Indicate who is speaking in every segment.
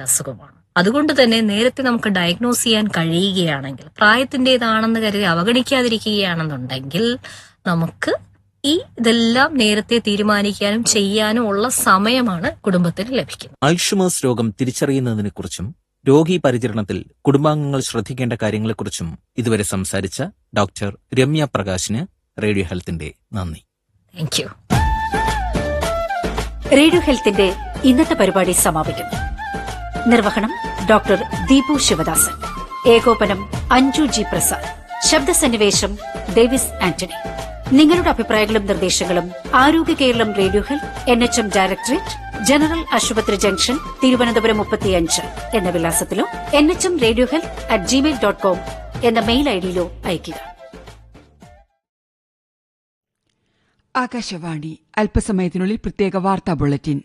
Speaker 1: അസുഖമാണ് അതുകൊണ്ട് തന്നെ നേരത്തെ നമുക്ക് ഡയഗ്നോസ് ചെയ്യാൻ കഴിയുകയാണെങ്കിൽ പ്രായത്തിൻ്റെതാണെന്ന് കരുതി അവഗണിക്കാതിരിക്കുകയാണെന്നുണ്ടെങ്കിൽ നമുക്ക് ഈ ഇതെല്ലാം നേരത്തെ തീരുമാനിക്കാനും ചെയ്യാനും ഉള്ള സമയമാണ് കുടുംബത്തിന് ലഭിക്കുന്നത്
Speaker 2: അൾഷിമേഴ്സ് രോഗം തിരിച്ചറിയുന്നതിനെക്കുറിച്ചും രോഗി പരിചരണത്തിൽ കുടുംബാംഗങ്ങൾ ശ്രദ്ധിക്കേണ്ട കാര്യങ്ങളെക്കുറിച്ചും ഇതുവരെ സംസാരിച്ച ഡോക്ടർ രമ്യ പ്രകാശിന് റേഡിയോ ഹെൽത്തിന്റെ നന്ദി
Speaker 1: താങ്ക് യു
Speaker 3: റേഡിയോ ഹെൽത്തിന്റെ ഇന്നത്തെ പരിപാടി സമാപിക്കുന്നു നിർവഹണം ഡോക്ടർ ദീപു ശിവദാസൻ ഏകോപനം അഞ്ജു ജി പ്രസാദ് ശബ്ദസന്നിവേശം ഡേവിസ് ആന്റണി നിങ്ങളുടെ അഭിപ്രായങ്ങളും നിർദ്ദേശങ്ങളും Arogya Keralam radio health N H M directorate general ആശുപത്രി ജംഗ്ഷൻ തിരുവനന്തപുരം മുപ്പത്തിയഞ്ച് എന്ന വിലാസത്തിലോ N H M radio health at Gmail dot com എന്ന മെയിൽ ഐഡിയിലോ അയയ്ക്കുക
Speaker 4: ആകാശവാണി അല്പസമയത്തിനുള്ളിൽ പ്രത്യേക വാർത്താ ബുള്ളറ്റിൻ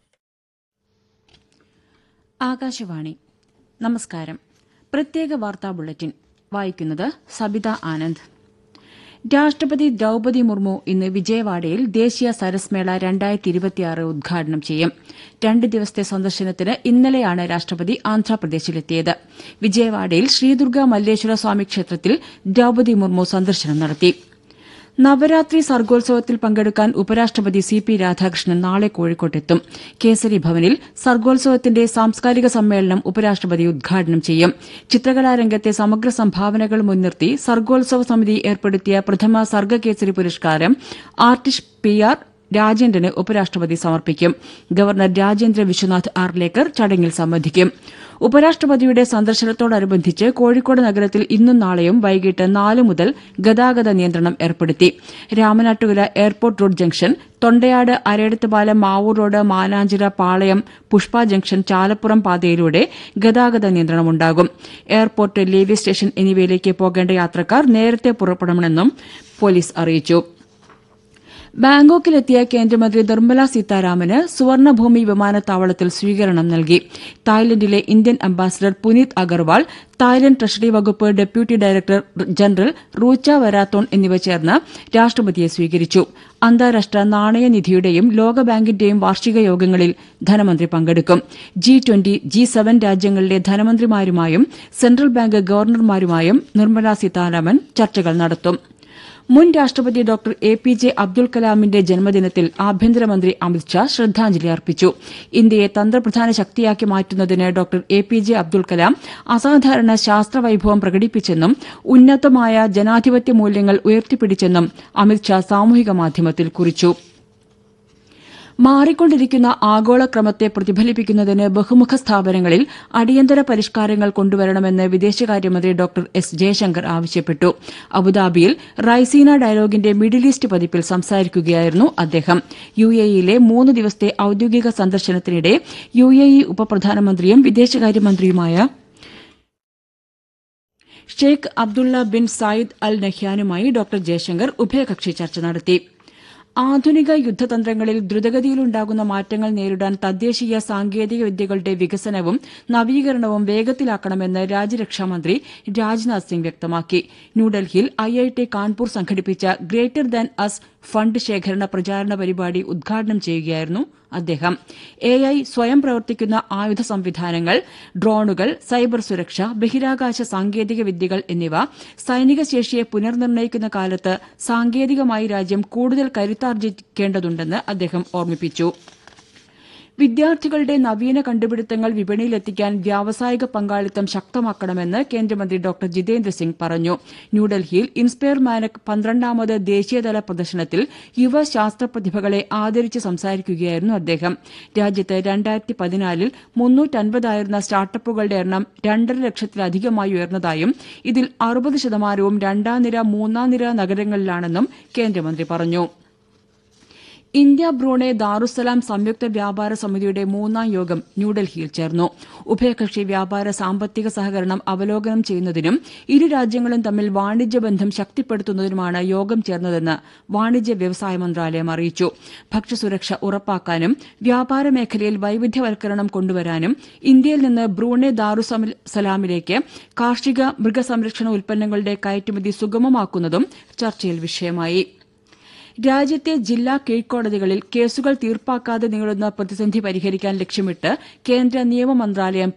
Speaker 5: ആകാശവാണി നമസ്കാരം പ്രത്യേക വാർത്താ ബുള്ളറ്റിൻ വായിക്കുന്നത് സബിത ആനന്ദ് രാഷ്ട്രപതി ദ്രൌപതി മുർമു ഇന്ന് വിജയവാഡയിൽ ദേശീയ സരസ് മേള രണ്ടായിരത്തി ഇരുപത്തിയാറ് ഉദ്ഘാടനം ചെയ്യും രണ്ട് ദിവസത്തെ സന്ദർശനത്തിന് ഇന്നലെയാണ് രാഷ്ട്രപതി ആന്ധ്രാപ്രദേശിലെത്തിയത് വിജയവാഡയിൽ ശ്രീദുർഗ മല്ലേശ്വര സ്വാമി ക്ഷേത്രത്തിൽ ദ്രൌപതി മുർമു സന്ദർശനം നടത്തി നവരാത്രി സർഗോത്സവത്തിൽ പങ്കെടുക്കാൻ ഉപരാഷ്ട്രപതി സി പി രാധാകൃഷ്ണൻ നാളെ കോഴിക്കോട്ടെത്തും കേസരി ഭവനിൽ സർഗോത്സവത്തിന്റെ സാംസ്കാരിക സമ്മേളനം ഉപരാഷ്ട്രപതി ഉദ്ഘാടനം ചെയ്യും ചിത്രകലാരംഗത്തെ സമഗ്ര സംഭാവനകൾ മുൻനിർത്തി സർഗോത്സവ സമിതി ഏർപ്പെടുത്തിയ പ്രഥമ സർഗകേസരി പുരസ്കാരം ആർട്ടിസ്റ്റ് പി ആർ രാജേന്ദ്രന് ഉപരാഷ്ട്രപതി സമർപ്പിക്കും ഗവർണർ രാജേന്ദ്ര വിശ്വനാഥ് ആർലേക്കർ ചടങ്ങിൽ സംബന്ധിക്കും ഉപരാഷ്ട്രപതിയുടെ സന്ദർശനത്തോടനുബന്ധിച്ച് കോഴിക്കോട് നഗരത്തിൽ ഇന്നും നാളെയും വൈകിട്ട് നാല് മുതൽ ഗതാഗത നിയന്ത്രണം ഏർപ്പെടുത്തി Ramanattukara airport road junction Thondayad Arayidathupalam Mavoor road Mananchira Palayam Pushpa junction Chalappuram പാതയിലൂടെ ഗതാഗത നിയന്ത്രണമുണ്ടാകും എയർപോർട്ട് ലേവി സ്റ്റേഷൻ എന്നിവയിലേക്ക് പോകേണ്ട യാത്രക്കാർ നേരത്തെ പുറപ്പെടണമെന്നും പോലീസ് അറിയിച്ചു ബാങ്കോക്കിലെത്തിയ കേന്ദ്രമന്ത്രി നിർമ്മല സീതാരാമന് സുവർണഭൂമി വിമാനത്താവളത്തിൽ സ്വീകരണം നൽകി തായ്ലൻഡിലെ Indian ambassador Puneet Agarwal Thailand treasury വകുപ്പ് deputy director general Rucha Varathon എന്നിവ ചേർന്ന് രാഷ്ട്രപതിയെ സ്വീകരിച്ചു അന്താരാഷ്ട്ര നാണയനിധിയുടെയും ലോകബാങ്കിന്റെയും വാർഷിക യോഗങ്ങളിൽ ധനമന്ത്രി പങ്കെടുക്കും ജി ട്വന്റി ജി സെവൻ രാജ്യങ്ങളിലെ ധനമന്ത്രിമാരുമായും സെൻട്രൽ ബാങ്ക് ഗവർണർമാരുമായും നിർമ്മല സീതാരാമൻ ചർച്ചകൾ നടത്തും മുൻ രാഷ്ട്രപതി doctor A P J Abdul കലാമിന്റെ ജന്മദിനത്തിൽ ആഭ്യന്തരമന്ത്രി അമിത്ഷാ ശ്രദ്ധാഞ്ജലി അർപ്പിച്ചു ഇന്ത്യയെ തന്ത്രപ്രധാന ശക്തിയാക്കി മാറ്റുന്നതിന് doctor A P J Abdul Kalam അസാധാരണ ശാസ്ത്രവൈഭവം പ്രകടിപ്പിച്ചെന്നും ഉന്നതമായ ജനാധിപത്യ മൂല്യങ്ങൾ ഉയർത്തിപ്പിടിച്ചെന്നും അമിത്ഷാ സാമൂഹിക മാധ്യമത്തിൽ കുറിച്ചു മാറിക്കൊണ്ടിരിക്കുന്ന ആഗോളക്രമത്തെ പ്രതിഫലിപ്പിക്കുന്നതിന് ബഹുമുഖ സ്ഥാപനങ്ങളിൽ അടിയന്തര പരിഷ്കാരങ്ങൾ കൊണ്ടുവരണമെന്ന് വിദേശകാര്യമന്ത്രി ഡോക്ടർ എസ് ജയശങ്കർ ആവശ്യപ്പെട്ടു അബുദാബിയിൽ റൈസീന ഡയലോഗിന്റെ മിഡിൽ ഈസ്റ്റ് പതിപ്പിൽ സംസാരിക്കുകയായിരുന്നു അദ്ദേഹം യു എ ഇയിലെ മൂന്ന് ദിവസത്തെ ഔദ്യോഗിക സന്ദർശനത്തിനിടെ യു എ ഇ ഉപപ്രധാനമന്ത്രിയും വിദേശകാര്യമന്ത്രിയുമായ Sheikh Abdullah bin Zayed Al നഹ്യാനുമായി ഡോക്ടർ ജയശങ്കർ ഉഭയകക്ഷി ചർച്ച നടത്തി ആധുനിക യുദ്ധതന്ത്രങ്ങളിൽ ദ്രുതഗതിയിലുണ്ടാകുന്ന മാറ്റങ്ങൾ നേരിടാൻ തദ്ദേശീയ സാങ്കേതിക വിദ്യകളുടെ വികസനവും നവീകരണവും വേഗത്തിലാക്കണമെന്ന് രാജ്യരക്ഷാമന്ത്രി രാജ്നാഥ് സിംഗ് വ്യക്തമാക്കി ന്യൂഡൽഹിയിൽ ഐഐടി കാൺപൂർ സംഘടിപ്പിച്ച ഗ്രേറ്റർ ദാൻ അസ് ഫണ്ട് ശേഖരണ പ്രചാരണ പരിപാടി ഉദ്ഘാടനം ചെയ്യുകയായിരുന്നു അദ്ദേഹം എ ഐ സ്വയം പ്രവർത്തിക്കുന്ന ആയുധ സംവിധാനങ്ങൾ ഡ്രോണുകൾ സൈബർ സുരക്ഷ ബഹിരാകാശ സാങ്കേതിക വിദ്യകൾ എന്നിവ സൈനിക ശേഷിയെ പുനർനിർണയിക്കുന്ന കാലത്ത് സാങ്കേതികമായി രാജ്യം കൂടുതൽ കരുത്താർജിക്കേണ്ടതുണ്ടെന്ന് അദ്ദേഹം ഓർമ്മിപ്പിച്ചു വിദ്യാർത്ഥികളുടെ നവീന കണ്ടുപിടുത്തങ്ങൾ വിപണിയിലെത്തിക്കാൻ വ്യാവസായിക പങ്കാളിത്തം ശക്തമാക്കണമെന്ന് കേന്ദ്രമന്ത്രി ഡോക്ടർ ജിതേന്ദ്ര സിംഗ് പറഞ്ഞു ന്യൂഡൽഹിയിൽ ഇൻസ്പയർ മാനക് പന്ത്രണ്ടാമത് ദേശീയതല പ്രദർശനത്തിൽ യുവ ശാസ്ത്ര പ്രതിഭകളെ ആദരിച്ച് സംസാരിക്കുകയായിരുന്നു അദ്ദേഹം രാജ്യത്ത് രണ്ടായിരത്തി പതിനാലിൽ മുന്നൂറ്റൻപതായിരുന്ന സ്റ്റാർട്ടപ്പുകളുടെ എണ്ണം രണ്ടര ലക്ഷത്തിലധികമായി ഉയർന്നതായും ഇതിൽ അറുപത് ശതമാനവും രണ്ടാം നിര മൂന്നാം നിര നഗരങ്ങളിലാണെന്നും കേന്ദ്രമന്ത്രി പറഞ്ഞു ഇന്ത്യ ബ്രൂണെ ദാറുസലാം സംയുക്ത വ്യാപാര സമിതിയുടെ മൂന്നാം യോഗം ന്യൂഡൽഹിയിൽ ചേർന്നു ഉഭയകക്ഷി വ്യാപാര സാമ്പത്തിക സഹകരണം അവലോകനം ചെയ്യുന്നതിനും ഇരു രാജ്യങ്ങളും തമ്മിൽ വാണിജ്യ ബന്ധം ശക്തിപ്പെടുത്തുന്നതിനുമാണ് യോഗം ചേർന്നതെന്ന് വാണിജ്യ വ്യവസായ മന്ത്രാലയം അറിയിച്ചു ഭക്ഷ്യസുരക്ഷ ഉറപ്പാക്കാനും വ്യാപാര മേഖലയിൽ വൈവിധ്യവൽക്കരണം കൊണ്ടുവരാനും ഇന്ത്യയിൽ നിന്ന് ബ്രൂണെ ദാറുസലാമിലേക്ക് കാർഷിക മൃഗസംരക്ഷണ ഉൽപ്പന്നങ്ങളുടെ കയറ്റുമതി സുഗമമാക്കുന്നതും ചർച്ചയിൽ വിഷയമായി രാജ്യത്തെ ജില്ലാ കീഴ്ക്കോടതികളിൽ കേസുകൾ തീർപ്പാക്കാതെ നീളുന്ന പ്രതിസന്ധി പരിഹരിക്കാൻ ലക്ഷ്യമിട്ട് കേന്ദ്ര നിയമ മന്ത്രാലയം